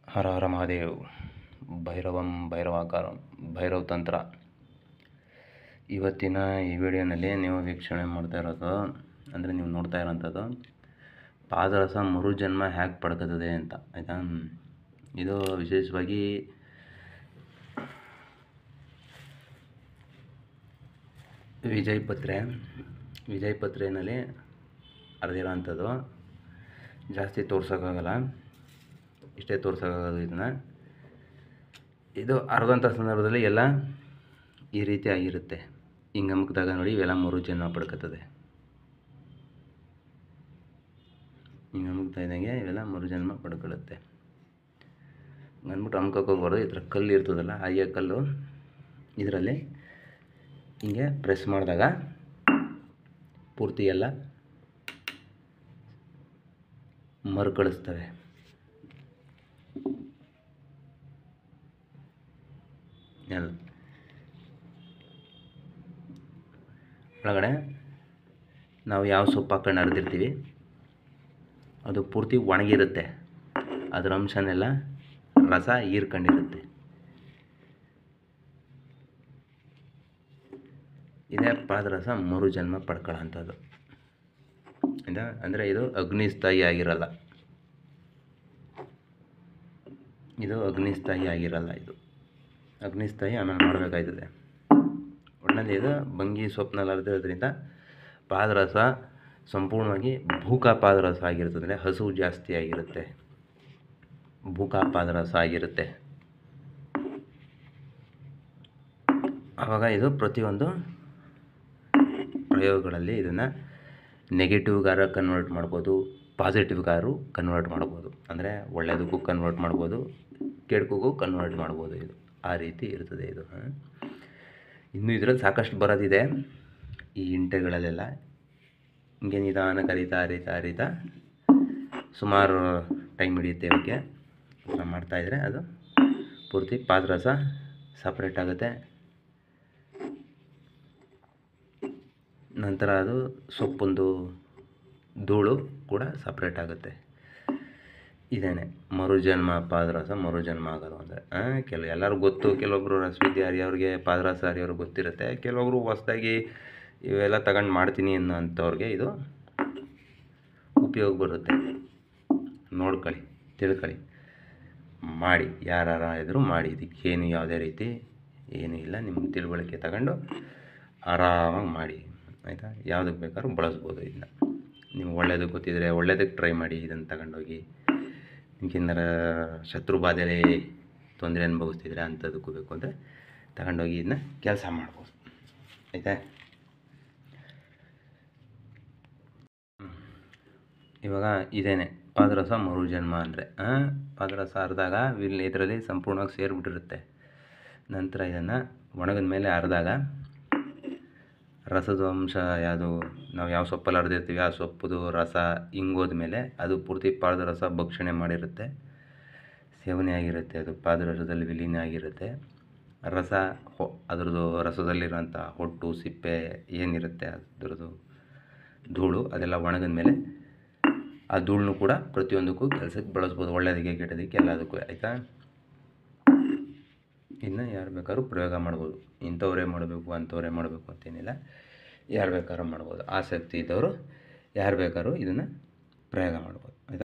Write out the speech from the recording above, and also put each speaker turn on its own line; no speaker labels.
ಹರ ಹರ ಮಹಾದೇವ್ ಭೈರವಂ ಭೈರವಾಕಾರಂ ಭೈರವ್ ತಂತ್ರ ಇವತ್ತಿನ ಈ ವಿಡಿಯೋನಲ್ಲಿ ನೀವು ವೀಕ್ಷಣೆ ಮಾಡ್ತಾ ಇರೋದು ಅಂದರೆ ನೀವು ನೋಡ್ತಾ ಇರೋಂಥದ್ದು ಪಾದರಸ ಮರುಜನ್ಮ ಹ್ಯಾಕ್ ಪಡ್ಕೋತದೆ ಅಂತ ಆಯಿತಾ ಇದು ವಿಶೇಷವಾಗಿ ವಿಜಯ್ ಪತ್ರೆ ವಿಜಯ್ ಪತ್ರೆಯಲ್ಲಿ ಅರ್ದಿರೋ ಅಂಥದ್ದು ಜಾಸ್ತಿ ತೋರ್ಸೋಕ್ಕಾಗಲ್ಲ ಇಷ್ಟೇ ತೋರ್ಸೋಕ್ಕಾಗೋದು ಇದನ್ನು ಇದು ಅರ್ಧಂಥ ಸಂದರ್ಭದಲ್ಲಿ ಎಲ್ಲ ಈ ರೀತಿ ಆಗಿರುತ್ತೆ ಹಿಂಗೆ ಅಮುಕ್ದಾಗ ನೋಡಿ ಇವೆಲ್ಲ ಮರು ಜನ್ಮ ಪಡ್ಕೊತದೆ ಹಿಂಗೆ ಅಮುಕ್ತಾ ಇದ್ದಂಗೆ ಇವೆಲ್ಲ ಮರು ಜನ್ಮ ಪಡ್ಕೊಳ್ಳುತ್ತೆ ಅಂದ್ಬಿಟ್ಟು ಅಮ್ಕಕ್ಕೆ ಹೋಗ್ಬಾರ್ದು ಈ ಥರ ಕಲ್ಲು ಇರ್ತದಲ್ಲ ಆಯ ಕಲ್ಲು ಇದರಲ್ಲಿ ಹಿಂಗೆ ಪ್ರೆಸ್ ಮಾಡಿದಾಗ ಪೂರ್ತಿ ಎಲ್ಲ ಮರುಕಳಿಸ್ತವೆ ಎಲ್ಲ ಒಳಗಡೆ ನಾವು ಯಾವ ಸೊಪ್ಪು ಹಾಕೊಂಡು ಅರ್ದಿರ್ತೀವಿ ಅದು ಪೂರ್ತಿ ಒಣಗಿರುತ್ತೆ ಅದರ ಅಂಶನೆಲ್ಲ ರಸ ಹೀರ್ಕೊಂಡಿರುತ್ತೆ ಇದೇ ಪಾದರಸ ಮೂರು ಜನ್ಮ ಪಡ್ಕೊಳ್ಳೋಂಥದ್ದು ಆಯಿತಾ ಅಂದರೆ ಇದು ಅಗ್ನಿಸ್ಥಾಯಿ ಆಗಿರಲ್ಲ ಇದು ಅಗ್ನಿಸ್ಥಾಯಿ ಆಗಿರಲ್ಲ ಇದು ಅಗ್ನಿಸ್ಥಾಯಿ ಆಮೇಲೆ ಮಾಡಬೇಕಾಯ್ತದೆ ಒಟ್ಟಿನಲ್ಲಿ ಇದು ಬಂಗಿ ಸೊಪ್ಪಿನಲ್ಲಿ ಅರ್ದಿರೋದ್ರಿಂದ ಪಾದರಸ ಸಂಪೂರ್ಣವಾಗಿ ಭೂಕ ಪಾದರಸ ಆಗಿರ್ತದೆ ಅಂದರೆ ಹಸು ಜಾಸ್ತಿ ಆಗಿರುತ್ತೆ ಭೂಕ ಪಾದರಸ ಆಗಿರುತ್ತೆ ಆವಾಗ ಇದು ಪ್ರತಿಯೊಂದು ಪ್ರಯೋಗಗಳಲ್ಲಿ ಇದನ್ನು ನೆಗೆಟಿವ್ಗಾರ ಕನ್ವರ್ಟ್ ಮಾಡ್ಬೋದು ಪಾಸಿಟಿವ್ಗಾರು ಕನ್ವರ್ಟ್ ಮಾಡ್ಬೋದು ಅಂದರೆ ಒಳ್ಳೆಯದಕ್ಕೂ ಕನ್ವರ್ಟ್ ಮಾಡ್ಬೋದು ಕೆಡ್ಕಗೂ ಕನ್ವರ್ಟ್ ಮಾಡ್ಬೋದು ಇದು ಆ ರೀತಿ ಇರ್ತದೆ ಇದು ಹಾಂ ಇನ್ನೂ ಇದರಲ್ಲಿ ಸಾಕಷ್ಟು ಬರೋದಿದೆ ಈ ಇಂಟೆಗಳಲ್ಲೆಲ್ಲ ಹಿಂಗೆ ನಿಧಾನ ಕರಿತಾ ಅರಿತಾ ಅರಿತಾ ಸುಮಾರು ಟೈಮ್ ಹಿಡಿಯುತ್ತೆ ಇವಕ್ಕೆ ಮಾಡ್ತಾಯಿದ್ರೆ ಅದು ಪೂರ್ತಿ ಪಾದರಸ ಸಪ್ರೇಟ್ ಆಗುತ್ತೆ ನಂತರ ಅದು ಸೊಪ್ಪೊಂದು ಧೂಳು ಕೂಡ ಸಪ್ರೇಟ್ ಆಗುತ್ತೆ ಇದೇನೆ ಮರುಜನ್ಮ ಪಾದರಸ ಮರುಜನ್ಮ ಆಗೋದು ಅಂದರೆ ಕೆಲವು ಎಲ್ಲರೂ ಗೊತ್ತು ಕೆಲವೊಬ್ಬರು ರಸವಿದ್ಯಾರಿ ಅವ್ರಿಗೆ ಪಾದರಸ ಹರಿಯೋರಿಗೆ ಗೊತ್ತಿರುತ್ತೆ ಕೆಲವೊಬ್ಬರು ಹೊಸ್ದಾಗಿ ಇವೆಲ್ಲ ತಗೊಂಡು ಮಾಡ್ತೀನಿ ಅನ್ನೋಂಥವ್ರಿಗೆ ಇದು ಉಪಯೋಗ ಬರುತ್ತೆ ನೋಡ್ಕೊಳ್ಳಿ ತಿಳ್ಕೊಳ್ಳಿ ಮಾಡಿ ಯಾರು ಇದ್ದರೂ ಮಾಡಿ ಇದಕ್ಕೇನು ಯಾವುದೇ ರೀತಿ ಏನೂ ಇಲ್ಲ ನಿಮ್ಮ ತಿಳುವಳಿಕೆ ತಗೊಂಡು ಆರಾಮಾಗಿ ಮಾಡಿ ಆಯಿತಾ ಯಾವುದಕ್ಕೆ ಬೇಕಾದ್ರೂ ಬಳಸ್ಬೋದು ಇದನ್ನ ನೀವು ಒಳ್ಳೇದಕ್ಕೆ ಗೊತ್ತಿದ್ರೆ ಒಳ್ಳೇದಕ್ಕೆ ಟ್ರೈ ಮಾಡಿ ಇದನ್ನು ತಗೊಂಡೋಗಿ ನಿಮ್ಗೇನಾರ ಶತ್ರು ಬಾಧೆಯಲ್ಲಿ ತೊಂದರೆ ಅನುಭವಿಸ್ತಿದ್ರೆ ಅಂಥದಕ್ಕೂ ಬೇಕು ಅಂದರೆ ತಗೊಂಡೋಗಿ ಇದನ್ನ ಕೆಲಸ ಮಾಡ್ಬೋದು ಆಯಿತಾ ಇವಾಗ ಇದೇನೆ ಪಾದರಸ ಮರುಜನ್ಮ ಅಂದರೆ ಪಾದರಸ ಅರ್ದಾಗ ಇಲ್ಲಿ ಇದರಲ್ಲಿ ಸಂಪೂರ್ಣವಾಗಿ ಸೇರಿಬಿಟ್ಟಿರುತ್ತೆ ನಂತರ ಇದನ್ನು ಒಣಗಿದ ಮೇಲೆ ಅರ್ದಾಗ ರಸದ ಅಂಶ ಯಾವುದು ನಾವು ಯಾವ ಸೊಪ್ಪಲ್ಲಿ ಅರ್ದಿರ್ತೀವಿ ಆ ಸೊಪ್ಪುದು ರಸ ಹಿಂಗೋದ ಮೇಲೆ ಅದು ಪೂರ್ತಿ ಪಾದರಸ ಭಕ್ಷಣೆ ಮಾಡಿರುತ್ತೆ ಸೇವನೆ ಆಗಿರುತ್ತೆ ಅದು ಪಾದರಸದಲ್ಲಿ ವಿಲೀನ ಆಗಿರುತ್ತೆ ರಸ ಹೊ ಅದರದ್ದು ರಸದಲ್ಲಿರೋಂಥ ಹೊಟ್ಟು ಸಿಪ್ಪೆ ಏನಿರುತ್ತೆ ಅದರದ್ದು ಧೂಳು ಅದೆಲ್ಲ ಒಣಗಿದ ಮೇಲೆ ಆ ಧೂಳನ್ನು ಕೂಡ ಪ್ರತಿಯೊಂದಕ್ಕೂ ಕೆಲಸಕ್ಕೆ ಬಳಸ್ಬೋದು ಒಳ್ಳೆಯದಕ್ಕೆ ಕೆಟ್ಟದಕ್ಕೆ ಎಲ್ಲದಕ್ಕೂ ಆಯಿತಾ ಇನ್ನು ಯಾರು ಬೇಕಾದ್ರೂ ಪ್ರಯೋಗ ಮಾಡ್ಬೋದು ಇಂಥವರೇ ಮಾಡಬೇಕು ಅಂಥವರೇ ಮಾಡಬೇಕು ಅಂತೇನಿಲ್ಲ ಯಾರು ಬೇಕಾದ್ರೂ ಮಾಡ್ಬೋದು ಆಸಕ್ತಿ ಇದ್ದವರು ಯಾರು ಬೇಕಾದ್ರೂ ಇದನ್ನು ಪ್ರಯೋಗ ಮಾಡ್ಬೋದು ಆಯಿತಾ